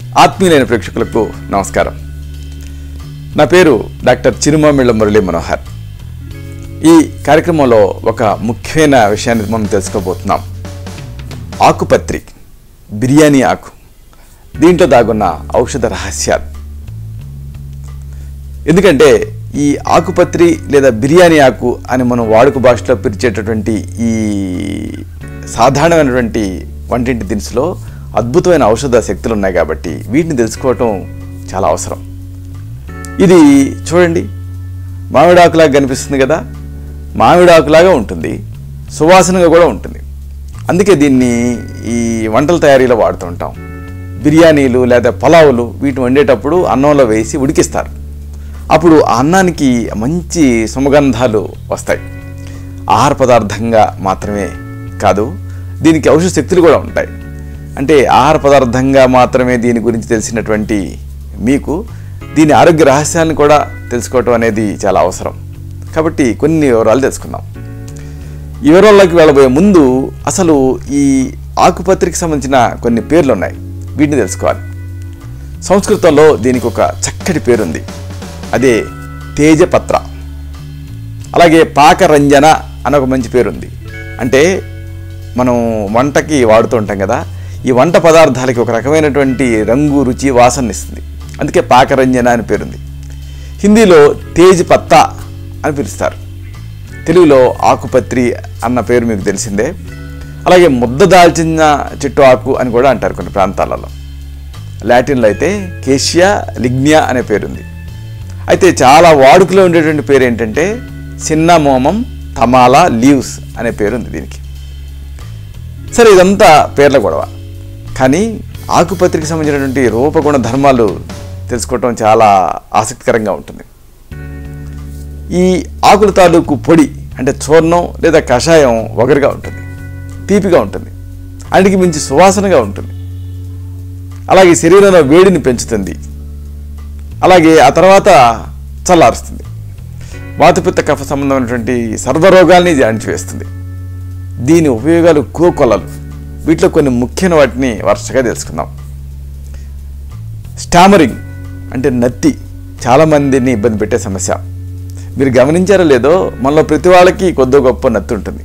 ఆత్మీయులైన ప్రేక్షకులకు నమస్కారం నా పేరు డాక్టర్ చిరుమామిళ్ళ మురళీ మనోహర్ ఈ కార్యక్రమంలో ఒక ముఖ్యమైన విషయాన్ని మనం తెలుసుకోబోతున్నాం ఆకుపత్రి బిర్యానీ ఆకు దీంట్లో దాగున్న ఔషధ రహస్యాలు ఎందుకంటే ఈ ఆకుపత్రి లేదా బిర్యానీ ఆకు అని మనం వాడుక భాషలో పిలిచేటటువంటి ఈ సాధారణమైనటువంటి వంటింటి దినుసులో అద్భుతమైన ఔషధ శక్తులు ఉన్నాయి కాబట్టి వీటిని తెలుసుకోవటం చాలా అవసరం ఇది చూడండి మామిడాకులాగా కనిపిస్తుంది కదా మామిడాకులాగా ఉంటుంది సువాసనగా కూడా ఉంటుంది అందుకే దీన్ని ఈ వంటల తయారీలో వాడుతూ ఉంటాం బిర్యానీలు లేదా పలావులు వీటిని వండేటప్పుడు అన్నంలో వేసి ఉడికిస్తారు అప్పుడు ఆ అన్నానికి మంచి సుమగంధాలు వస్తాయి ఆహార పదార్థంగా మాత్రమే కాదు దీనికి ఔషధ శక్తులు కూడా ఉంటాయి అంటే ఆహార పదార్థంగా మాత్రమే దీని గురించి తెలిసినటువంటి మీకు దీని ఆరోగ్య రహస్యాలను కూడా తెలుసుకోవటం అనేది చాలా అవసరం కాబట్టి కొన్ని వివరాలు తెలుసుకుందాం ఈ వివరాల్లోకి వెళ్ళబోయే ముందు అసలు ఈ ఆకుపత్రికి సంబంధించిన కొన్ని పేర్లు ఉన్నాయి వీటిని తెలుసుకోవాలి సంస్కృతంలో దీనికి ఒక చక్కటి పేరుంది అదే తేజపత్ర అలాగే పాకరంజన అని ఒక మంచి పేరుంది అంటే మనం వంటకి వాడుతూ ఉంటాం కదా ఈ వంట పదార్థాలకి ఒక రకమైనటువంటి రంగు రుచి వాసన ఇస్తుంది అందుకే పాకరంజన అని పేరుంది హిందీలో తేజ్ పత్తా అని పిలుస్తారు తెలుగులో ఆకుపత్రి అన్న పేరు మీకు తెలిసిందే అలాగే ముద్ద దాల్చిన చెట్టు ఆకు అని కూడా అంటారు కొన్ని ప్రాంతాలలో లాటిన్లో అయితే కేషియా లిగ్నియా అనే పేరుంది అయితే చాలా వాడుకలో ఉండేటువంటి పేరు ఏంటంటే సిన్నమోమం తమాలా లీవ్స్ అనే పేరు ఉంది దీనికి సరే ఇదంతా పేర్ల గొడవ కానీ ఆకుపత్రికి సంబంధించినటువంటి రూపగుణ ధర్మాలు తెలుసుకోవటం చాలా ఆసక్తికరంగా ఉంటుంది ఈ ఆకుల తాలూకు పొడి అంటే చూర్ణం లేదా కషాయం వగరుగా ఉంటుంది తీపిగా ఉంటుంది అన్నిటికి మించి సువాసనగా ఉంటుంది అలాగే శరీరంలో వేడిని పెంచుతుంది అలాగే ఆ తర్వాత చల్లారుస్తుంది వాతపిత్త కఫ సంబంధమైనటువంటి సర్వరోగాల్ని ఇది అణిచివేస్తుంది దీని ఉపయోగాలు కోకొలలు వీటిలో కొన్ని ముఖ్యమైన వాటిని వరుసగా తెలుసుకుందాం స్టామరింగ్ అంటే నత్తి చాలామందిని ఇబ్బంది పెట్టే సమస్య మీరు గమనించారో లేదో మనలో ప్రతి వాళ్ళకి కొద్దో గొప్ప నత్తి ఉంటుంది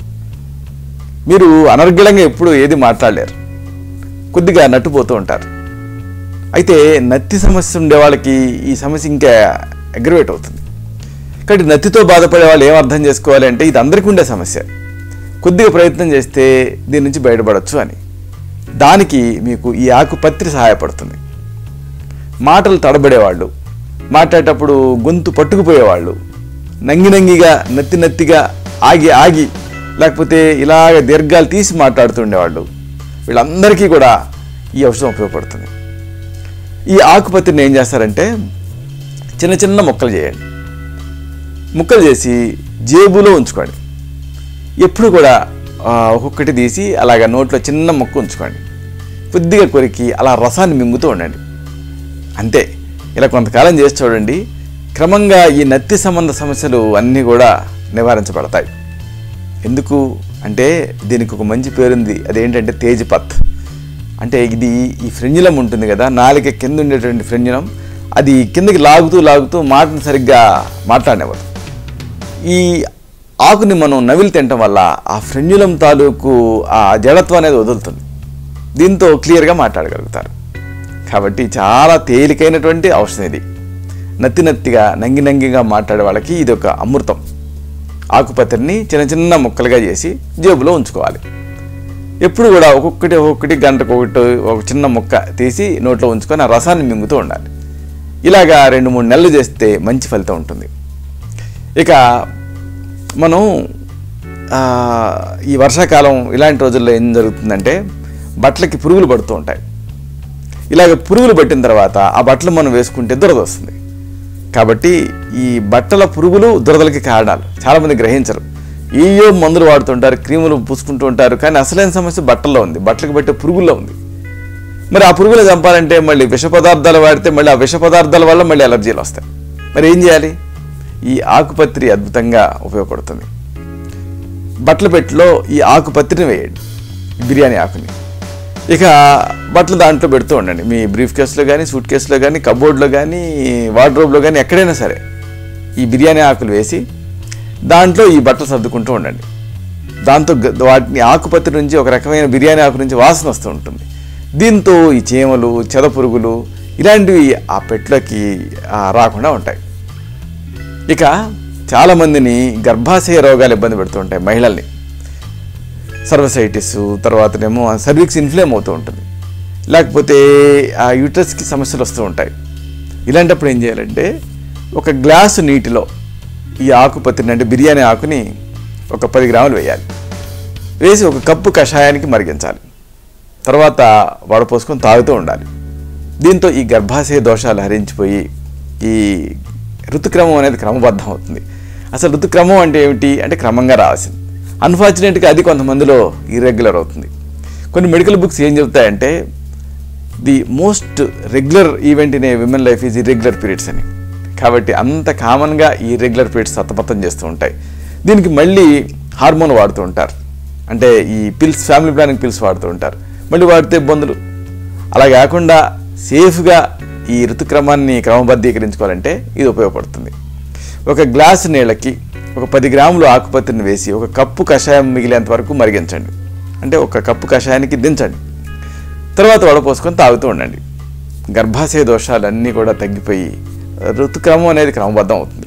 మీరు అనర్గళంగా ఎప్పుడు ఏది మాట్లాడలేరు కొద్దిగా నట్టుపోతూ ఉంటారు అయితే నత్తి సమస్య ఉండే వాళ్ళకి ఈ సమస్య ఇంకా అగ్రవేట్ అవుతుంది కాబట్టి నత్తితో బాధపడే వాళ్ళు ఏం అర్థం చేసుకోవాలి అంటే ఇది అందరికీ ఉండే సమస్య కొద్దిగా ప్రయత్నం చేస్తే దీని నుంచి బయటపడవచ్చు అని దానికి మీకు ఈ ఆకుపత్రి సహాయపడుతుంది మాటలు తడబడేవాళ్ళు మాట్లాడేటప్పుడు గొంతు పట్టుకుపోయేవాళ్ళు నంగి నంగిగా నత్తి నత్తిగా ఆగి ఆగి లేకపోతే ఇలాగ దీర్ఘాలు తీసి మాట్లాడుతుండేవాళ్ళు వీళ్ళందరికీ కూడా ఈ ఔషధం ఉపయోగపడుతుంది ఈ ఆకుపత్రిని ఏం చేస్తారంటే చిన్న చిన్న ముక్కలు చేయండి ముక్కలు చేసి జేబులో ఉంచుకోండి ఎప్పుడు కూడా ఆ, ఒక్కొక్కటి తీసి అలాగ నోట్లో చిన్న ముక్క ఉంచుకోండి కొద్దిగా కొరికి అలా రసాన్ని మింగుతూ ఉండండి అంతే ఇలా కొంతకాలం చేసి చూడండి క్రమంగా ఈ నత్తి సంబంధ సమస్యలు అన్నీ కూడా నివారించబడతాయి ఎందుకు అంటే దీనికి ఒక మంచి పేరుంది అదేంటంటే తేజ్పత్ అంటే ఇది ఈ ఫ్రెంజులం ఉంటుంది కదా నాలుక కింద ఉండేటువంటి ఫ్రెంజులం అది కిందకి లాగుతూ లాగుతూ మాటను సరిగ్గా మాట్లాడేవారు ఈ ఆకుని మనం నవిలి తినటం వల్ల ఆ ఫ్రెంజులం తాలూకు ఆ జడత్వం అనేది వదులుతుంది దీంతో క్లియర్గా మాట్లాడగలుగుతారు కాబట్టి చాలా తేలికైనటువంటి ఔషధం ఇది నత్తి నత్తిగా నంగి నంగిగా మాట్లాడే వాళ్ళకి ఇది ఒక అమృతం ఆకుపత్రిని చిన్న చిన్న ముక్కలుగా చేసి జేబులో ఉంచుకోవాలి ఎప్పుడు కూడా ఒక్కొక్కటి ఒక్కొక్కటి గంటకు ఒకటి ఒక చిన్న ముక్క తీసి నోట్లో ఉంచుకొని ఆ రసాన్ని మింగుతూ ఉండాలి ఇలాగా రెండు మూడు నెలలు చేస్తే మంచి ఫలితం ఉంటుంది ఇక మనం ఆ, ఈ వర్షాకాలం ఇలాంటి రోజుల్లో ఏం జరుగుతుందంటే బట్టలకి పురుగులు పడుతూ ఉంటాయి ఇలాగ పురుగులు పట్టిన తర్వాత ఆ బట్టలు మనం వేసుకుంటే దురద వస్తుంది కాబట్టి ఈ బట్టల పురుగులు దురదలకి కారణాలు చాలామంది గ్రహించరు ఏయో మందులు వాడుతుంటారు క్రీములు పూసుకుంటూ ఉంటారు కానీ అసలైన సమస్య బట్టల్లో ఉంది బట్టలకు పెట్టే పురుగుల్లో ఉంది మరి ఆ పురుగులు చంపాలంటే మళ్ళీ విష పదార్థాలు వాడితే మళ్ళీ ఆ విష పదార్థాల వల్ల మళ్ళీ అలర్జీలు వస్తాయి మరి ఏం చేయాలి ఈ ఆకుపత్రి అద్భుతంగా ఉపయోగపడుతుంది బట్టల పెట్టిలో ఈ ఆకుపత్రిని వేయండి ఈ బిర్యానీ ఆకుని ఇక బట్టలు దాంట్లో పెడుతూ ఉండండి మీ బ్రీఫ్ కేసులో కానీ సూట్ కేసులో కానీ కబోర్డ్లో కానీ వార్డ్రోబ్లో కానీ ఎక్కడైనా సరే ఈ బిర్యానీ ఆకులు వేసి దాంట్లో ఈ బట్టలు సర్దుకుంటూ ఉండండి దాంతో గ- వాటిని ఆకుపత్రి నుంచి ఒక రకమైన బిర్యానీ ఆకు నుంచి వాసన వస్తూ ఉంటుంది దీంతో ఈ చీమలు చెదపురుగులు ఇలాంటివి ఆ పెట్లోకి ఆ, రాకుండా ఉంటాయి ఇక చాలామందిని గర్భాశయ రోగాలు ఇబ్బంది పెడుతూ ఉంటాయి మహిళల్ని సర్వసైటిస్ తర్వాతనేమో సర్విక్స్ ఇన్ఫ్లేమ్ అవుతూ ఉంటుంది లేకపోతే ఆ యూట్రస్కి సమస్యలు వస్తూ ఉంటాయి ఇలాంటప్పుడు ఏం చేయాలంటే ఒక గ్లాసు నీటిలో ఈ ఆకుపత్రిని అంటే బిర్యానీ ఆకుని ఒక పది గ్రాములు వేయాలి వేసి ఒక కప్పు కషాయానికి మరిగించాలి తర్వాత వడపోసుకొని తాగుతూ ఉండాలి దీంతో ఈ గర్భాశయ దోషాలు హరించిపోయి ఈ ఋతుక్రమం అనేది క్రమబద్ధం అవుతుంది అసలు ఋతుక్రమం అంటే ఏమిటి అంటే క్రమంగా రావాల్సింది అన్ఫార్చునేట్గా అది కొంతమందిలో ఇర్రెగ్యులర్ అవుతుంది కొన్ని మెడికల్ బుక్స్ ఏం చెప్తాయంటే the most regular event in a women life is irregular periods అని కాబట్టి అంత కామన్గా ఈ ఇర్రెగ్యులర్ పీరియడ్స్ సతమతం చేస్తూ ఉంటాయి దీనికి మళ్ళీ హార్మోన్ వాడుతూ ఉంటారు అంటే ఈ పిల్స్ ఫ్యామిలీ ప్లానింగ్ పిల్స్ వాడుతూ ఉంటారు మళ్ళీ వాడితే ఇబ్బందులు అలా కాకుండా సేఫ్గా ఈ ఋతుక్రమాన్ని క్రమబద్ధీకరించుకోవాలంటే ఇది ఉపయోగపడుతుంది ఒక గ్లాసు నీళ్ళకి ఒక పది గ్రాములు ఆకుపత్రిని వేసి ఒక కప్పు కషాయం మిగిలేంత వరకు మరిగించండి అంటే ఒక కప్పు కషాయానికి దించండి తర్వాత వడపోసుకొని తాగుతూ ఉండండి గర్భాశయ దోషాలన్నీ కూడా తగ్గిపోయి ఋతుక్రమం అనేది క్రమబద్ధం అవుతుంది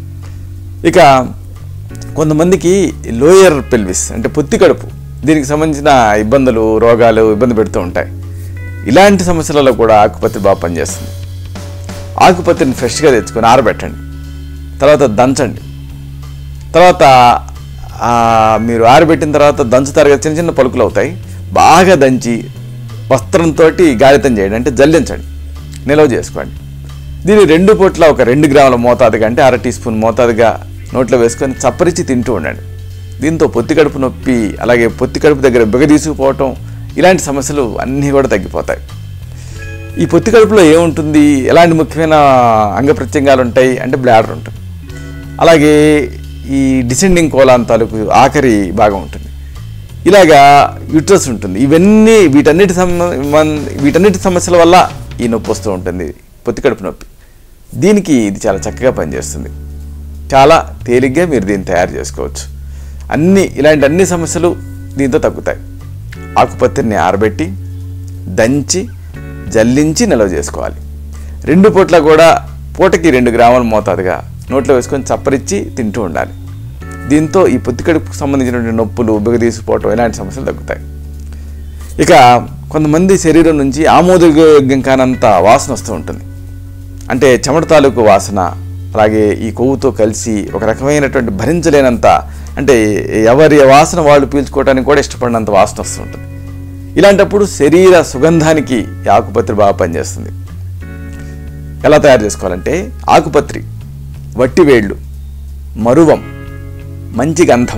ఇక కొంతమందికి లోయర్ పెల్విస్ అంటే పొత్తి కడుపు దీనికి సంబంధించిన ఇబ్బందులు రోగాలు ఇబ్బంది పెడుతూ ఉంటాయి ఇలాంటి సమస్యలలో కూడా ఆకుపత్రి బాగా పనిచేస్తుంది ఆకుపత్రిని ఫ్రెష్గా తెచ్చుకొని ఆరబెట్టండి తర్వాత దంచండి తర్వాత ఆ, మీరు ఆరబెట్టిన తర్వాత దంచుతారు కదా చిన్న చిన్న పలుకులు అవుతాయి బాగా దంచి వస్త్రంతో గాలితం చేయండి అంటే జల్లించండి నిల్వ చేసుకోండి దీని రెండు పూట్ల ఒక రెండు గ్రాముల మోతాదుగా అంటే అర టీ స్పూన్ మోతాదుగా నోట్లో వేసుకొని చప్పరించి తింటూ ఉండండి దీంతో పొత్తి కడుపు నొప్పి అలాగే పొత్తి కడుపు దగ్గర బిగదీసుకుపోవటం ఇలాంటి సమస్యలు అన్నీ కూడా తగ్గిపోతాయి ఈ పొత్తి కడుపులో ఏముంటుంది ఎలాంటి ముఖ్యమైన అంగ ప్రత్యంగాలు ఉంటాయి అంటే బ్లాడర్ ఉంటుంది అలాగే ఈ డిసెండింగ్ కోలాన్ తాలూకు ఆఖరి భాగం ఉంటుంది ఇలాగా యూట్రస్ ఉంటుంది ఇవన్నీ వీటన్నిటి సంబంధ వీటన్నిటి సమస్యల వల్ల ఈ నొప్పి వస్తూ ఉంటుంది పొత్తి కడుపు నొప్పి దీనికి ఇది చాలా చక్కగా పనిచేస్తుంది చాలా తేలిగ్గా మీరు దీన్ని తయారు చేసుకోవచ్చు అన్ని ఇలాంటి అన్ని సమస్యలు దీంతో తగ్గుతాయి ఆకుపత్రిని ఆరబెట్టి దంచి జల్లించి నిల్వ చేసుకోవాలి రెండు పూట్ల కూడా పూటకి రెండు గ్రాముల మోతాదుగా నోట్లో వేసుకొని చప్పరిచ్చి తింటూ ఉండాలి దీంతో ఈ పొత్తికడుపుకు సంబంధించినటువంటి నొప్పులు బిగదీసిపోవటం ఇలాంటి సమస్యలు తగ్గుతాయి ఇక కొంతమంది శరీరం నుంచి ఆమోదయోగ్యం కానంత వాసన వస్తూ ఉంటుంది అంటే చెమట తాలూకు వాసన అలాగే ఈ కొవ్వుతో కలిసి ఒక రకమైనటువంటి భరించలేనంత అంటే ఎవరి వాసన వాళ్ళు పీల్చుకోవడానికి కూడా ఇష్టపడినంత వాసన వస్తుంటుంది ఇలాంటప్పుడు శరీర సుగంధానికి ఈ ఆకుపత్రి బాగా పనిచేస్తుంది ఎలా తయారు చేసుకోవాలంటే ఆకుపత్రి వట్టివేళ్ళు మరువం మంచి గంధం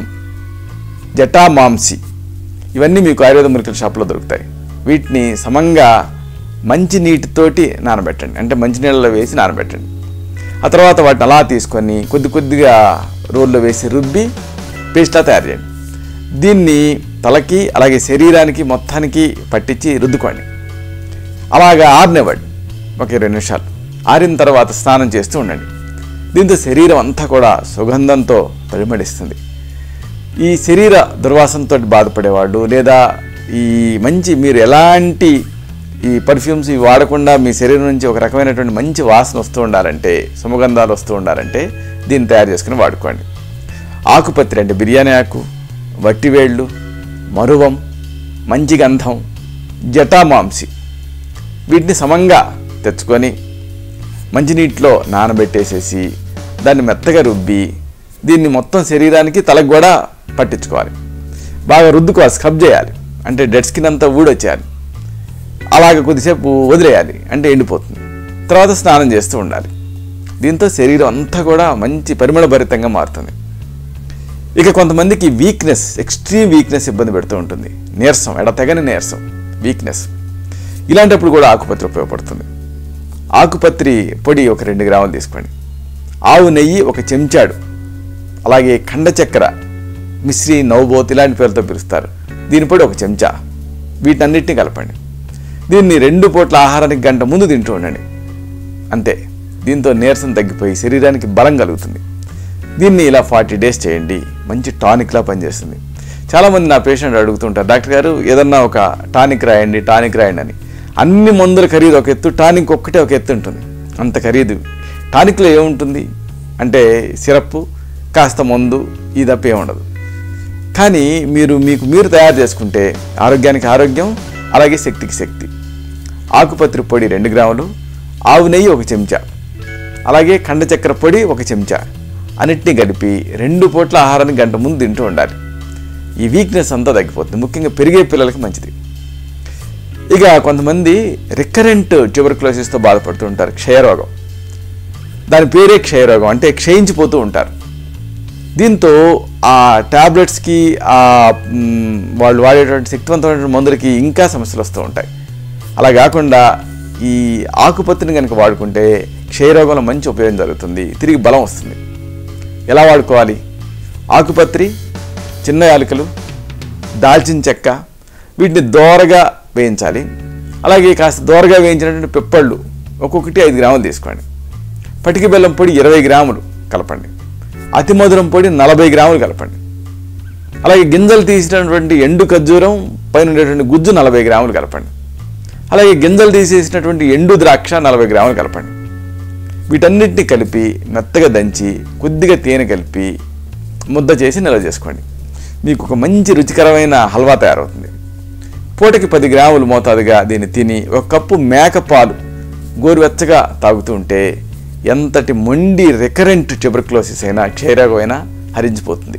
జటామాంసి ఇవన్నీ మీకు ఆయుర్వేద మెడికల్ షాప్లో దొరుకుతాయి వీటిని సమంగా మంచి నీటితోటి నానబెట్టండి అంటే మంచి నీళ్ళలో వేసి నానబెట్టండి ఆ తర్వాత వాటిని అలా తీసుకొని కొద్ది కొద్దిగా రోల్లో వేసి రుబ్బి పేస్ట్లా తయారు చేయండి దీన్ని తలకి అలాగే శరీరానికి మొత్తానికి పట్టించి రుద్దుకోండి అలాగా ఆరినివ్వండి ఒక ఇరవై నిమిషాలు ఆరిన తర్వాత స్నానం చేస్తూ ఉండండి దీంతో శరీరం అంతా కూడా సుగంధంతో పరిమళిస్తుంది ఈ శరీర దుర్వాసనతో బాధపడేవాళ్ళు లేదా ఈ మంచి మీరు ఎలాంటి ఈ పర్ఫ్యూమ్స్ ఇవి వాడకుండా మీ శరీరం నుంచి ఒక రకమైనటువంటి మంచి వాసన వస్తూ ఉండాలంటే సుమగంధాలు వస్తూ ఉండాలంటే దీన్ని తయారు చేసుకుని వాడుకోండి ఆకుపత్రి అంటే బిర్యానీ ఆకు వట్టివేళ్ళు మరువం మంచి గంధం జటామాంసి వీటిని సమంగా తెచ్చుకొని మంచినీటిలో నానబెట్టేసేసి దాన్ని మెత్తగా రుబ్బి దీన్ని మొత్తం శరీరానికి తలకు కూడా పట్టించుకోవాలి బాగా రుద్దుకోవాలి స్క్రబ్ చేయాలి అంటే డెడ్ స్కిన్ అంతా ఊడొచ్చేయాలి అలాగ కొద్దిసేపు వదిలేయాలి అంటే ఎండిపోతుంది తర్వాత స్నానం చేస్తూ ఉండాలి దీంతో శరీరం అంతా కూడా మంచి పరిమళభరితంగా మారుతుంది ఇక కొంతమందికి వీక్నెస్ ఎక్స్ట్రీమ్ వీక్నెస్ ఇబ్బంది పెడుతూ ఉంటుంది నీరసం ఎడతెగని నీరసం వీక్నెస్ ఇలాంటప్పుడు కూడా ఆకుపత్రి ఉపయోగపడుతుంది ఆకుపత్రి పొడి ఒక రెండు గ్రాములు తీసుకోండి ఆవు నెయ్యి ఒక చెంచాడు అలాగే ఖండ చక్కెర మిశ్రీ నవ్బోత్ ఇలాంటి పేరుతో పిలుస్తారు దీని పొడి ఒక చెంచా వీటన్నిటిని కలపండి దీన్ని రెండు పూట్ల ఆహారానికి గంట ముందు తింటూ ఉండండి అంతే దీంతో నీరసం తగ్గిపోయి శరీరానికి బలం కలుగుతుంది దీన్ని ఇలా ఫార్టీ డేస్ చేయండి మంచి టానిక్లా పనిచేస్తుంది చాలామంది నా పేషెంట్ అడుగుతుంటారు డాక్టర్ గారు ఏదన్నా ఒక టానిక్ రాయండి టానిక్ రాయండి అని అన్ని మందుల ఖరీదు ఒక ఎత్తు టానిక్ ఒక్కటే ఒక ఎత్తు ఉంటుంది అంత ఖరీదు టానిక్లో ఏముంటుంది అంటే సిరప్ కాస్త మందు ఈ తప్ప ఏముండదు కానీ మీరు మీకు మీరు తయారు చేసుకుంటే ఆరోగ్యానికి ఆరోగ్యం అలాగే శక్తికి శక్తి ఆకుపత్రి పొడి రెండు గ్రాములు ఆవు నెయ్యి ఒక చెంచా అలాగే కండ చక్కెర పొడి ఒక చెంచా అన్నిటినీ కలిపి రెండు పూట్ల ఆహారాన్ని గంట ముందు తింటూ ఉండాలి ఈ వీక్నెస్ అంతా తగ్గిపోతుంది ముఖ్యంగా పెరిగే పిల్లలకి మంచిది ఇక కొంతమంది రికరెంట్ ట్యూబర్క్లోసిస్తో బాధపడుతూ ఉంటారు క్షయరోగం దాని పేరే క్షయరోగం అంటే క్షయించిపోతూ ఉంటారు దీంతో ఆ ట్యాబ్లెట్స్కి ఆ మ్, వాళ్ళు వాడేటువంటి శక్తివంతమైన మందులకి ఇంకా సమస్యలు వస్తూ ఉంటాయి అలా కాకుండా ఈ ఆకుపత్రిని కనుక వాడుకుంటే క్షయరోగంలో మంచి ఉపయోగం జరుగుతుంది తిరిగి బలం వస్తుంది ఎలా వాడుకోవాలి ఆకుపత్రి చిన్న యాలకులు దాల్చిన చెక్క వీటిని దోరగా వేయించాలి అలాగే కాస్త దోరగా వేయించినటువంటి పెప్పళ్ళు ఒక్కొక్కటి ఐదు గ్రాములు తీసుకోండి పటిక బెల్లం పొడి ఇరవై గ్రాములు కలపండి అతి మధురం పొడి నలభై గ్రాములు కలపండి అలాగే గింజలు తీసినటువంటి ఎండు ఖర్జూరం పైన ఉండేటువంటి గుజ్జు నలభై గ్రాములు కలపండి అలాగే గింజలు తీసేసినటువంటి ఎండు ద్రాక్ష నలభై గ్రాములు కలపండి వీటన్నిటిని కలిపి మెత్తగా దంచి కొద్దిగా తేనె కలిపి ముద్ద చేసి నిల్వ చేసుకోండి మీకు ఒక మంచి రుచికరమైన హల్వా తయారవుతుంది పూటకి పది గ్రాములు మోతాదుగా దీన్ని తిని ఒక కప్పు మేక పాలు గోరువెచ్చగా తాగుతూ ఉంటే ఎంతటి మొండి రికరెంట్ ట్యూబర్క్లోసిస్ అయినా క్షయరోగం అయినా హరించిపోతుంది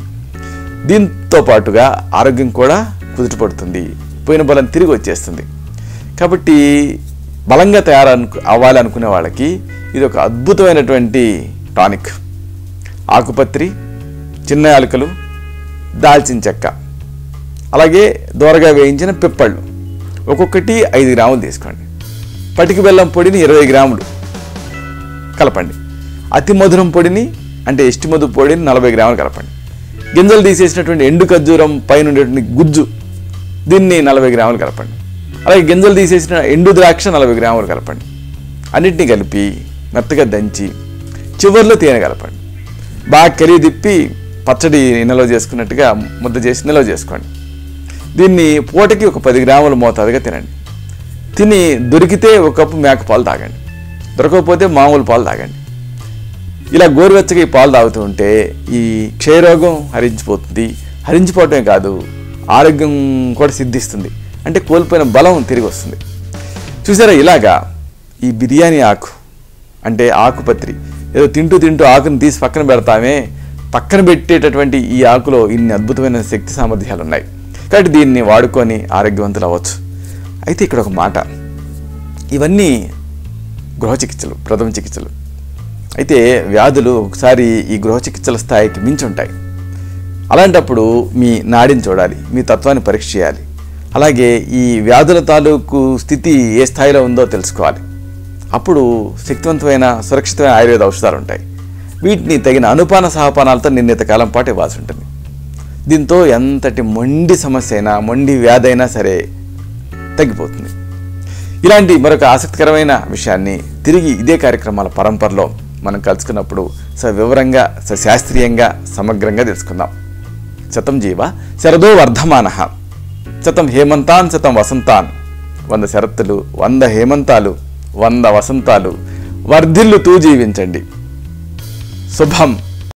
దీంతో పాటుగా ఆరోగ్యం కూడా కుదుటపడుతుంది పోయిన బలం తిరిగి వచ్చేస్తుంది కాబట్టి బలంగా తయారు అవ్వాలి అనుకునే వాళ్ళకి ఇది ఒక అద్భుతమైనటువంటి టానిక్ ఆకుపత్రి చిన్న యాలకులు దాల్చిన చెక్క అలాగే దోరగా వేయించిన పిప్పళ్ళు ఒక్కొక్కటి ఐదు గ్రాములు తీసుకోండి పటిక బెల్లం పొడిని ఇరవై గ్రాములు కలపండి అతి మధురం పొడిని అంటే ఎస్టి మధు పొడిని నలభై గ్రాములు కలపండి గింజలు తీసేసినటువంటి ఎండు ఖర్జూరం పైన ఉండేటువంటి గుజ్జు దీన్ని నలభై గ్రాములు కలపండి అలాగే గింజలు తీసేసిన ఎండు ద్రాక్ష నలభై గ్రాములు కలపండి అన్నిటినీ కలిపి మెత్తగా దంచి చివర్లో తేనె కలపండి బాగా కలిగి తిప్పి పచ్చడి నిల్వ చేసుకున్నట్టుగా ముద్ద చేసి నిల్వ చేసుకోండి దీన్ని పూటకి ఒక పది గ్రాముల మోతాదుగా తినండి తిని దొరికితే ఒక కప్పు మేక పాలు తాగండి దొరకకపోతే మామూలు పాలు తాగండి ఇలా గోరువెచ్చగా ఈ పాలు తాగుతూ ఉంటే ఈ క్షయరోగం హరించిపోతుంది హరించిపోవటమే కాదు ఆరోగ్యం కూడా సిద్ధిస్తుంది అంటే కోల్పోయిన బలం తిరిగి వస్తుంది చూసారా ఇలాగా ఈ బిర్యానీ ఆకు అంటే ఆకుపత్రి ఏదో తింటూ తింటూ ఆకుని తీసి పక్కన పెడతామే పక్కన పెట్టేటటువంటి ఈ ఆకులో ఇన్ని అద్భుతమైన శక్తి సామర్థ్యాలు ఉన్నాయి కాబట్టి దీన్ని వాడుకొని ఆరోగ్యవంతులు అవ్వచ్చు అయితే ఇక్కడ ఒక మాట ఇవన్నీ గృహ చికిత్సలు ప్రథమ చికిత్సలు అయితే వ్యాధులు ఒకసారి ఈ గృహ చికిత్సల స్థాయికి మించి ఉంటాయి అలాంటప్పుడు మీ నాడిని చూడాలి మీ తత్వాన్ని పరీక్ష చేయాలి అలాగే ఈ వ్యాధుల తాలూకు స్థితి ఏ స్థాయిలో ఉందో తెలుసుకోవాలి అప్పుడు శక్తివంతమైన సురక్షితమైన ఆయుర్వేద ఔషధాలు ఉంటాయి వీటిని తగిన అనుపాన సహపానాలతో నిర్ణీత కాలం పాటు ఇవ్వాల్సి ఉంటుంది దీంతో ఎంతటి మొండి సమస్య అయినా మొండి వ్యాధి అయినా సరే తగ్గిపోతుంది ఇలాంటి మరొక ఆసక్తికరమైన విషయాన్ని తిరిగి ఇదే కార్యక్రమాల పరంపరలో మనం కలుసుకున్నప్పుడు సవివరంగా సశాస్త్రీయంగా సమగ్రంగా తెలుసుకుందాం శతం జీవ శరదో వర్ధమాన శతం హేమంతాన్ శతం వసంతాన్ వంద శరత్తులు వంద హేమంతాలు వంద వసంతాలు వర్ధిల్లుతూ జీవించండి శుభం